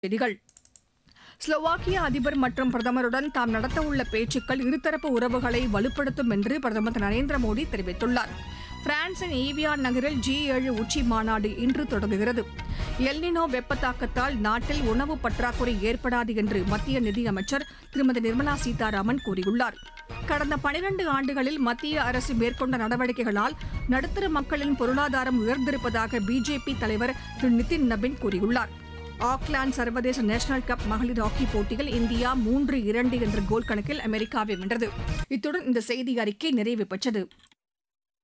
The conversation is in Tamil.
செய்திகள் ஸ்லோவாக்கிய அதிபர் மற்றும் பிரதமருடன் தாம் நடத்தவுள்ள பேச்சுக்கள் இருதரப்பு உறவுகளை வலுப்படுத்தும் என்று பிரதமர் திரு நரேந்திர மோடி தெரிவித்துள்ளார் பிரான்சின் ஈவியான் நகரில் ஜி ஏழு உச்சி மாநாடு இன்று தொடங்குகிறது எல்னினோ வெப்ப தாக்கத்தால் நாட்டில் உணவு பற்றாக்குறை ஏற்படாது என்று மத்திய நிதியமைச்சர் திருமதி நிர்மலா சீதாராமன் கூறியுள்ளார் கடந்த பனிரண்டு ஆண்டுகளில் மத்திய அரசு மேற்கொண்ட நடவடிக்கைகளால் நடுத்தர மக்களின் பொருளாதாரம் உயர்ந்திருப்பதாக பிஜேபி தலைவர் திரு நிதின் நபின் கூறியுள்ளார் ஆக்லாந்து சர்வதேச நேஷனல் கப் மகளிர் ஹாக்கி போட்டியில் இந்தியா மூன்று இரண்டு என்ற கோல் கணக்கில் அமெரிக்காவை வென்றது இத்துடன் இந்த செய்தி அறிக்கை நிறைவு பெற்றது